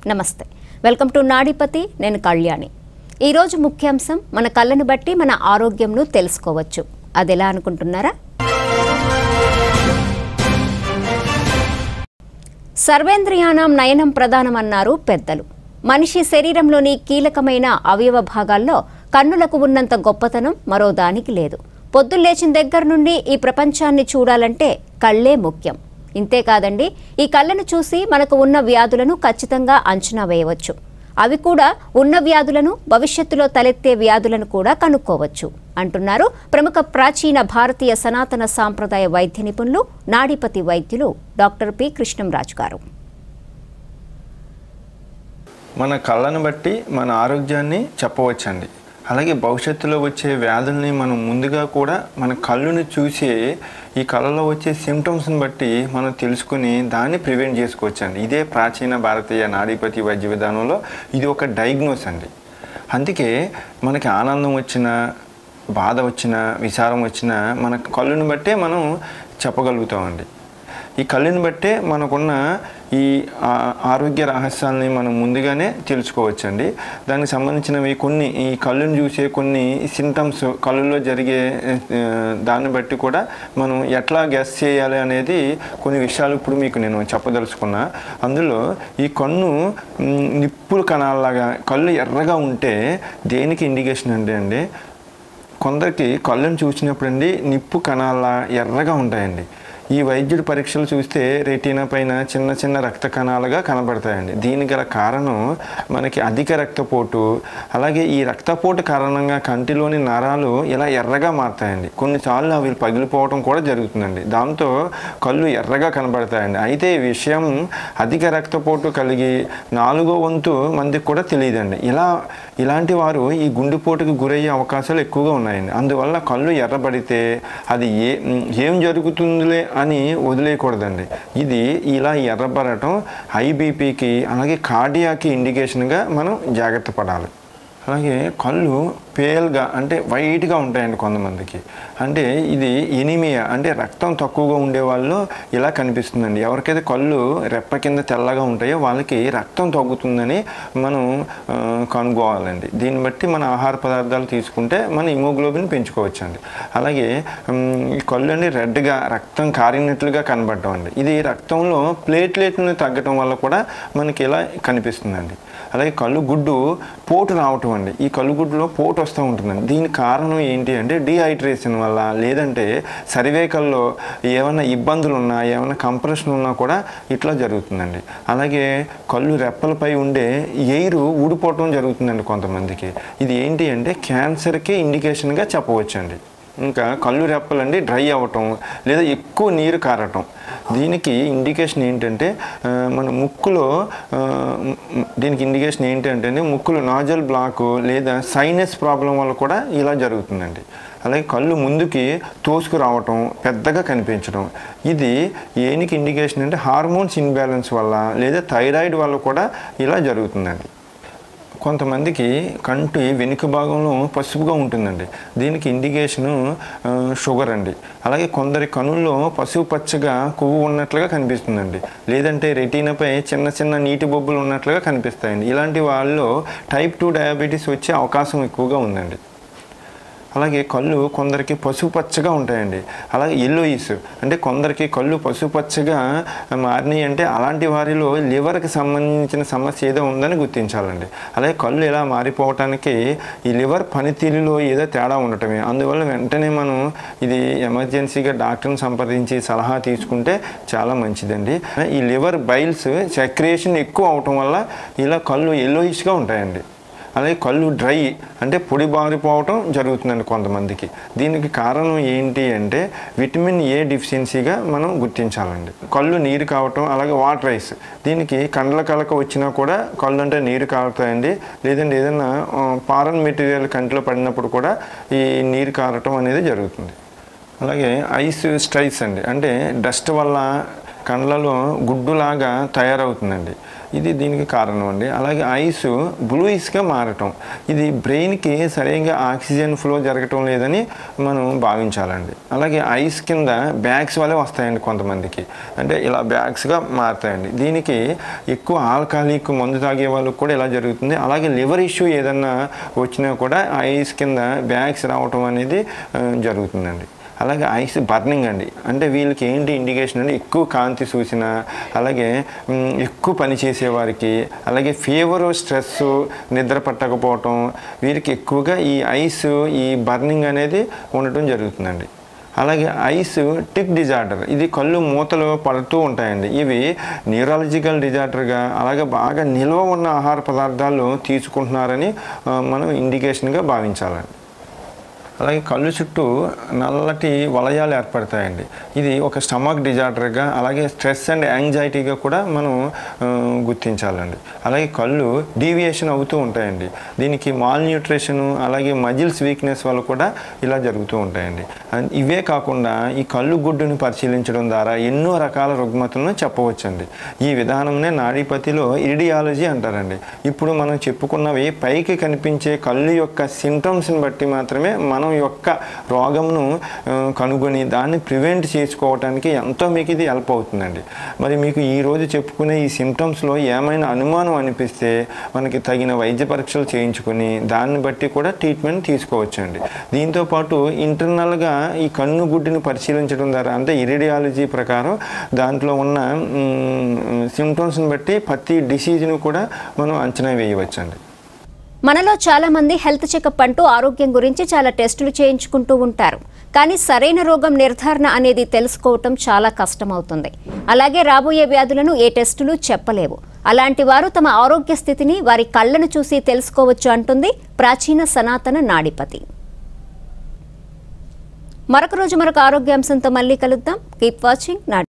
నమస్తే welcome to నాడిపతి నేను కళ్యాణి ఈరోజు ముఖ్యాంశం మన కళ్ళను బట్టి మన ఆరోగ్యంను తెలుసుకోవచ్చు అది ఎలా అనుకుంటున్నారా సర్వేంద్రియానం నయనం ప్రధానమన్నారు పెద్దలు మనిషి శరీరంలోని కీలకమైన అవయవ భాగాల్లో కన్నులకు ఉన్నంత గొప్పతనం మరో దానికి లేదు పొద్దులేచిన దగ్గర నుండి ఈ ప్రపంచాన్ని చూడాలంటే కళ్ళే ముఖ్యం ఇంతే కాదండి ఈ కళ్ళను చూసి మనకు ఉన్న వ్యాధులను ఖచ్చితంగా అంచనా వేయవచ్చు అవి కూడా ఉన్న వ్యాధులను భవిష్యత్తులో తలెత్తే వ్యాధులను కూడా కనుక్కోవచ్చు అంటున్నారు ప్రముఖ ప్రాచీన భారతీయ సనాతన సాంప్రదాయ వైద్య నిపుణులు నాడిపతి వైద్యులు డాక్టర్ పి కృష్ణంరాజు గారు మన కళ్ళను బట్టి మన ఆరోగ్యాన్ని చెప్పవచ్చండి అలాగే భవిష్యత్తులో వచ్చే వ్యాధుల్ని మనం ముందుగా కూడా మన కళ్ళుని చూసి ఈ కళ్ళలో వచ్చే సిమ్టమ్స్ని బట్టి మనం తెలుసుకుని దాన్ని ప్రివెంట్ చేసుకోవచ్చండి ఇదే ప్రాచీన భారతీయ నాడీపతి వైద్య విధానంలో ఇది ఒక డయాగ్నోస్ అండి అందుకే మనకి ఆనందం వచ్చినా బాధ వచ్చినా విచారం వచ్చినా మన కళ్ళుని బట్టే మనం చెప్పగలుగుతామండి ఈ కళ్ళుని బట్టే మనకున్న ఈ ఆ- ఆరోగ్య రహస్యాలని మనం ముందుగానే తెలుసుకోవచ్చండి దానికి సంబంధించినవి కొన్ని ఈ కళ్ళుని చూసే కొన్ని సింటమ్స్ కళ్ళులో జరిగే ఆ, దాన్ని బట్టి కూడా మనం ఎట్లా గెస్ చేయాలి అనేది కొన్ని విషయాలు ఇప్పుడు మీకు నేను చెప్పదలుచుకున్నా అందులో ఈ కన్ను మ్, నిప్పుల కణాలలాగా కళ్ళు ఎర్రగా ఉంటే దేనికి ఇండికేషన్ అంటే అండి కొందరికి కళ్ళను చూసినప్పుడు అండి నిప్పు కణాల ఎర్రగా ఉంటాయండి ఈ వైద్యుడి పరీక్షలు చూస్తే రెటీనా పైన చిన్న చిన్న రక్త కణాలుగా కనబడతాయండి దీనికి గల కారణం మనకి అధిక రక్తపోటు అలాగే ఈ రక్తపోటు కారణంగా కంటిలోని నరాలు ఇలా ఎర్రగా మారుతాయండి కొన్నిసార్లు అవి పగిలిపోవడం కూడా జరుగుతుందండి దాంతో కళ్ళు ఎర్రగా కనబడతాయండి అయితే ఈ విషయం అధిక రక్తపోటు కలిగి నాలుగో వంతు మందికి కూడా తెలియదండి ఇలా ఇలాంటి వారు ఈ గుండెపోటుకు గురయ్యే అవకాశాలు ఎక్కువగా ఉన్నాయండి అందువల్ల కళ్ళు ఎర్రబడితే అది ఏ ఏం జరుగుతుందిలే అని వదిలేయకూడదండి ఇది ఇలా ఎర్రబడటం హై బీపీకి అలాగే కార్డియాకి ఇండికేషన్గా మనం జాగ్రత్త పడాలి అలాగే కళ్ళు పేల్గా అంటే వైట్గా ఉంటాయండి కొంతమందికి అంటే ఇది ఎనిమియా అంటే రక్తం తక్కువగా ఉండే వాళ్ళు ఇలా కనిపిస్తుందండి ఎవరికైతే కళ్ళు రెప్ప కింద తెల్లగా ఉంటాయో వాళ్ళకి రక్తం తగ్గుతుందని మనం ఆ, కనుక్కోవాలండి దీన్ని బట్టి మన ఆహార పదార్థాలు తీసుకుంటే మన హిమోగ్లోబిన్ పెంచుకోవచ్చండి అలాగే ఉమ్, ఈ కళ్ళు అండి రెడ్గా రక్తం కారినట్లుగా కనబడటం అండి ఇది రక్తంలో ప్లేట్లెట్ని తగ్గటం వల్ల కూడా మనకి ఇలా కనిపిస్తుందండి అలాగే కళ్ళు గుడ్డు పోటు రావటం అండి ఈ కళ్ళు గుడ్డులో పోటు వస్తూ ఉంటుందండి దీనికి కారణం ఏంటి అంటే డీహైడ్రేషన్ వల్ల లేదంటే సరివేకల్లో ఏమైనా ఇబ్బందులు ఉన్నా ఏమైనా కంప్రెషన్ ఉన్నా కూడా ఇట్లా జరుగుతుందండి అలాగే కళ్ళు రెప్పలపై ఉండే ఎయిర్ ఊడిపోవటం జరుగుతుందండి కొంతమందికి ఇది ఏంటి అంటే క్యాన్సర్కి ఇండికేషన్గా చెప్పవచ్చండి ఇంకా కళ్ళు రెప్పలండి డ్రై అవ్వటం లేదా ఎక్కువ నీరు కారటం దీనికి ఇండికేషన్ ఏంటంటే ఆ, మన ముక్కులో ఆ, మ్, దీనికి ఇండికేషన్ ఏంటంటే ముక్కులో నాజల్ బ్లాక్ లేదా సైనస్ ప్రాబ్లం వల్ల కూడా ఇలా జరుగుతుందండి అలాగే కళ్ళు ముందుకి తోసుకు రావటం పెద్దగా కనిపించడం ఇది ఏనికి ఇండికేషన్ అంటే హార్మోన్స్ ఇన్బ్యాలెన్స్ వల్ల లేదా థైరాయిడ్ వల్ల కూడా ఇలా జరుగుతుందండి కొంతమందికి కంటి వెనుక భాగంలో పసుపుగా ఉంటుందండి దీనికి ఇండికేషను ఆ, షుగర్ అండి అలాగే కొందరి కనుల్లో పసుపు పచ్చగా కొవ్వు ఉన్నట్లుగా కనిపిస్తుందండి లేదంటే రెటీనాపై చిన్న చిన్న నీటి బొబ్బులు ఉన్నట్లుగా కనిపిస్తాయండి ఇలాంటి వాళ్ళలో టైప్ టూ డయాబెటీస్ వచ్చే అవకాశం ఎక్కువగా ఉందండి అలాగే కళ్ళు కొందరికి పసుపు పచ్చగా ఉంటాయండి అలాగే ఎల్లోయిస్ అంటే కొందరికి కళ్ళు పసుపు పచ్చగా మారినాయి అంటే అలాంటి వారిలో లివర్కి సంబంధించిన సమస్య ఏదో ఉందని గుర్తించాలండి అలాగే కళ్ళు ఇలా మారిపోవటానికి ఈ లివర్ పనితీరులో ఏదో తేడా ఉండటమే అందువల్ల వెంటనే మనం ఇది ఎమర్జెన్సీగా డాక్టర్ని సంప్రదించి సలహా తీసుకుంటే చాలా మంచిదండి ఈ లివర్ బైల్స్ సెక్రియేషన్ ఎక్కువ అవటం వల్ల ఇలా కళ్ళు ఎల్లోయిష్గా ఉంటాయండి అలాగే కళ్ళు డ్రై అంటే పొడి బారిపోవటం జరుగుతుందండి కొంతమందికి దీనికి కారణం ఏంటి అంటే విటమిన్ ఏ డిఫిషియన్సీగా మనం గుర్తించాలండి కళ్ళు నీరు కావటం అలాగే వాటర్ ఐస్ దీనికి కండ్ల కలక వచ్చినా కూడా కళ్ళు అంటే నీరు కారుతాయండి లేదంటే ఏదైనా పారన్ మెటీరియల్ కంటిలో పడినప్పుడు కూడా ఈ నీరు కారటం అనేది జరుగుతుంది అలాగే ఐస్ స్ట్రైస్ అండి అంటే డస్ట్ వల్ల కళ్ళలో గుడ్డులాగా తయారవుతుందండి ఇది దీనికి కారణం అండి అలాగే ఐస్ బ్లూయిష్గా మారటం ఇది బ్రెయిన్కి సరిగ్గా ఆక్సిజన్ ఫ్లో జరగటం లేదని మనం భావించాలండి అలాగే ఐస్ కింద బ్యాగ్స్ వల్లే వస్తాయండి కొంతమందికి అంటే ఇలా బ్యాగ్స్గా మారుతాయండి దీనికి ఎక్కువ ఆల్కహాలిక్ మందు తాగే వాళ్ళకి కూడా ఇలా జరుగుతుంది అలాగే లివర్ ఇష్యూ ఏదన్నా వచ్చినా కూడా ఐస్ కింద బ్యాగ్స్ రావటం అనేది ఆ, జరుగుతుందండి అలాగే ఐస్ బర్నింగ్ అండి అంటే వీళ్ళకి ఏంటి ఇండికేషన్ అంటే ఎక్కువ కాంతి చూసిన అలాగే మ్, ఎక్కువ పని చేసేవారికి అలాగే ఫీవర్ స్ట్రెస్ నిద్ర పట్టకపోవటం వీరికి ఎక్కువగా ఈ ఐస్ ఈ బర్నింగ్ అనేది ఉండటం జరుగుతుందండి అలాగే ఐస్ టిక్ డిజార్డర్ ఇది కళ్ళు మూతలు పడుతూ ఉంటాయండి ఇవి న్యూరాలజికల్ డిజార్డర్గా అలాగే బాగా నిల్వ ఉన్న ఆహార పదార్థాలు తీసుకుంటున్నారని ఆ, మనం ఇండికేషన్గా భావించాలండి అలాగే కళ్ళు చుట్టూ నల్లటి వలయాలు ఏర్పడతాయండి ఇది ఒక స్టమక్ డిజార్డర్గా అలాగే స్ట్రెస్ అండ్ యాంగ్జైటీగా కూడా మనం ఆ, గుర్తించాలండి అలాగే కళ్ళు డీవియేషన్ అవుతూ ఉంటాయండి దీనికి మాల్ న్యూట్రిషన్ అలాగే మజిల్స్ వీక్నెస్ వల్ల కూడా ఇలా జరుగుతూ ఉంటాయండి అండ్ ఇవే కాకుండా ఈ కళ్ళు గుడ్డుని పరిశీలించడం ద్వారా ఎన్నో రకాల రుగ్మతలను చెప్పవచ్చండి ఈ విధానంనే నాడీపతిలో ఇరిడియాలజీ అంటారండి ఇప్పుడు మనం చెప్పుకున్నవి పైకి కనిపించే కళ్ళు యొక్క సిమ్టమ్స్ని బట్టి మాత్రమే మనం యొక్క రోగంను ఆ, కనుగొని దాన్ని ప్రివెంట్ చేసుకోవడానికి ఎంతో మీకు ఇది హెల్ప్ అవుతుందండి మరి మీకు ఈ రోజు చెప్పుకునే ఈ సిమ్టమ్స్లో ఏమైనా అనుమానం అనిపిస్తే మనకి తగిన వైద్య పరీక్షలు చేయించుకొని దాన్ని బట్టి కూడా ట్రీట్మెంట్ తీసుకోవచ్చండి దీంతో పాటు ఇంటర్నల్గా ఈ కన్ను గుడ్డిని పరిశీలించడం ద్వారా అంటే ఇరిడియాలజీ ప్రకారం దాంట్లో ఉన్న సిమ్టమ్స్ని బట్టి ప్రతి డిసీజ్ను కూడా మనం అంచనా వేయవచ్చండి మనలో చాలా మంది హెల్త్ చెకప్ అంటూ ఆరోగ్యం గురించి చాలా టెస్టులు చేయించుకుంటూ ఉంటారు కానీ సరైన రోగం నిర్ధారణ అనేది తెలుసుకోవటం చాలా కష్టమవుతుంది అలాగే రాబోయే వ్యాధులను ఏ టెస్టులు చెప్పలేవు అలాంటి వారు తమ ఆరోగ్య స్థితిని వారి కళ్ళను చూసి తెలుసుకోవచ్చు అంటుంది ప్రాచీన సనాతన నాడిపతి మరొక రోజు మరొక ఆరోగ్యాంశంతో మళ్ళీ కలుద్దాం కీప్ వాచింగ్ నాడి